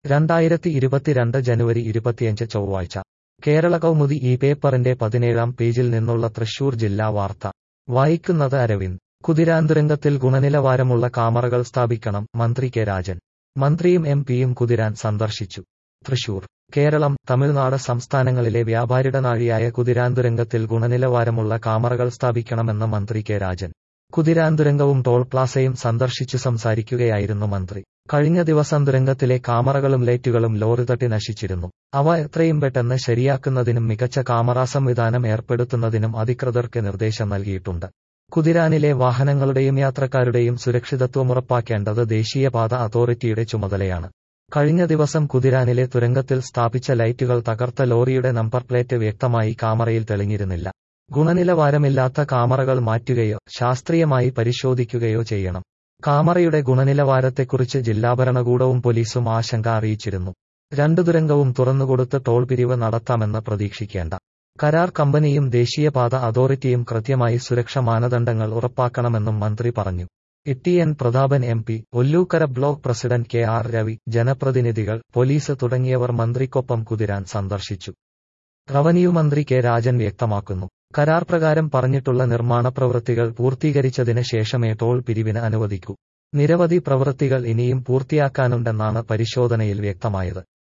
രണ്ടായിരത്തി ഇരുപത്തിരണ്ട് ജനുവരി ഇരുപത്തിയഞ്ച് ചൊവ്വാഴ്ച കേരള കൗമുദി ഈ പേപ്പറിന്റെ പതിനേഴാം പേജിൽ നിന്നുള്ള തൃശൂർ ജില്ലാ വാർത്ത വായിക്കുന്നത് അരവിന്ദ് കുതിരാന്തുരംഗത്തിൽ ഗുണനിലവാരമുള്ള കാമറകൾ സ്ഥാപിക്കണം മന്ത്രി കെ രാജൻ മന്ത്രിയും എം പിയും കുതിരാൻ സന്ദർശിച്ചു തൃശൂർ കേരളം തമിഴ്നാട് സംസ്ഥാനങ്ങളിലെ വ്യാപാരിടനാഴിയായ കുതിരാന്തുരംഗത്തിൽ ഗുണനിലവാരമുള്ള കാമറകൾ സ്ഥാപിക്കണമെന്ന് മന്ത്രി കെ രാജൻ കുതിരാന്തുരംഗവും ടോൾ പ്ലാസയും സന്ദർശിച്ചു സംസാരിക്കുകയായിരുന്നു മന്ത്രി കഴിഞ്ഞ ദിവസം തുരങ്കത്തിലെ കാമറകളും ലൈറ്റുകളും ലോറി തട്ടി നശിച്ചിരുന്നു അവ എത്രയും പെട്ടെന്ന് ശരിയാക്കുന്നതിനും മികച്ച കാമറ സംവിധാനം ഏർപ്പെടുത്തുന്നതിനും അധികൃതർക്ക് നിർദ്ദേശം നൽകിയിട്ടുണ്ട് കുതിരാനിലെ വാഹനങ്ങളുടെയും യാത്രക്കാരുടെയും സുരക്ഷിതത്വം ഉറപ്പാക്കേണ്ടത് ദേശീയപാത അതോറിറ്റിയുടെ ചുമതലയാണ് കഴിഞ്ഞ ദിവസം കുതിരാനിലെ തുരങ്കത്തിൽ സ്ഥാപിച്ച ലൈറ്റുകൾ തകർത്ത ലോറിയുടെ നമ്പർ പ്ലേറ്റ് വ്യക്തമായി കാമറയിൽ തെളിഞ്ഞിരുന്നില്ല ഗുണനിലവാരമില്ലാത്ത കാമറകൾ മാറ്റുകയോ ശാസ്ത്രീയമായി പരിശോധിക്കുകയോ ചെയ്യണം കാമറയുടെ ഗുണനിലവാരത്തെക്കുറിച്ച് ജില്ലാ ഭരണകൂടവും പോലീസും ആശങ്ക അറിയിച്ചിരുന്നു രണ്ടു തുരങ്കവും തുറന്നുകൊടുത്ത് ടോൾ പിരിവ് നടത്താമെന്ന് പ്രതീക്ഷിക്കേണ്ട കരാർ കമ്പനിയും ദേശീയപാത അതോറിറ്റിയും കൃത്യമായി സുരക്ഷ മാനദണ്ഡങ്ങൾ ഉറപ്പാക്കണമെന്നും മന്ത്രി പറഞ്ഞു E N Prathapan M P Ollukkara block president K R Ravi ജനപ്രതിനിധികൾ പോലീസ് തുടങ്ങിയവർ മന്ത്രിക്കൊപ്പം കുതിരാൻ സന്ദർശിച്ചു റവന്യൂ മന്ത്രി കെ രാജൻ വ്യക്തമാക്കുന്നു കരാർ പ്രകാരം പറഞ്ഞിട്ടുള്ള നിർമ്മാണ പ്രവൃത്തികൾ പൂർത്തീകരിച്ചതിന് ശേഷമേ ടോൾ പിരിവിന് അനുവദിക്കൂ നിരവധി പ്രവൃത്തികൾ ഇനിയും പൂർത്തിയാക്കാനുണ്ടെന്നാണ് പരിശോധനയിൽ വ്യക്തമായത്